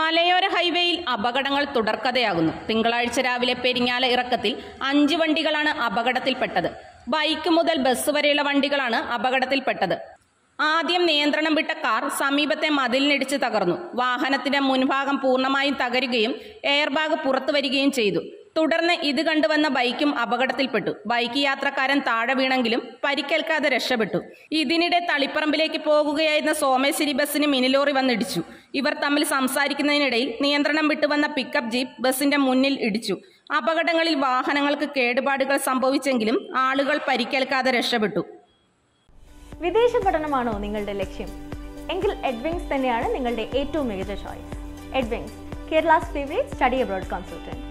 മലയോര ഹൈവേയിൽ അപകടങ്ങൾ തുടർക്കഥയാകുന്നു തിങ്കളാഴ്ച രാവിലെ പെരിങ്ങാല ഇറക്കത്തിൽ അഞ്ച് വണ്ടികളാണ് അപകടത്തിൽപ്പെട്ടത് ബൈക്ക് മുതൽ ബസ് വരെയുള്ള വണ്ടികളാണ് അപകടത്തിൽപ്പെട്ടത് ആദ്യം നിയന്ത്രണം വിട്ട കാർ സമീപത്തെ മതിലിനിടിച്ച് തകർന്നു വാഹനത്തിന്റെ മുൻഭാഗം പൂർണ്ണമായും തകരുകയും എയർബാഗ് പുറത്തു വരികയും ചെയ്തു തുടർന്ന് ഇത് കണ്ടുവന്ന ബൈക്കും അപകടത്തിൽപ്പെട്ടു ബൈക്ക് യാത്രക്കാരൻ താഴെ വീണെങ്കിലും പരിക്കേൽക്കാതെ രക്ഷപ്പെട്ടു ഇതിനിടെ തളിപ്പറമ്പിലേക്ക് പോകുകയായിരുന്ന സോമേശ്വരി ബസ്സിന് മിനിലോറി വന്നിടിച്ചു ഇവർ തമ്മിൽ സംസാരിക്കുന്നതിനിടയിൽ നിയന്ത്രണം വിട്ടുവന്ന പിക്കപ്പ് ജീപ്പ് ബസിന്റെ മുന്നിൽ ഇടിച്ചു അപകടങ്ങളിൽ വാഹനങ്ങൾക്ക് കേടുപാടുകൾ സംഭവിച്ചെങ്കിലും ആളുകൾ പരിക്കേൽക്കാതെ രക്ഷപ്പെട്ടു വിദേശ പഠനമാണോ നിങ്ങളുടെ ലക്ഷ്യം എങ്കിൽ എഡ്വിങ്സ് തന്നെയാണ് നിങ്ങളുടെ ഏറ്റവും മികച്ച choice Edwings Kerala's favourite study abroad consultant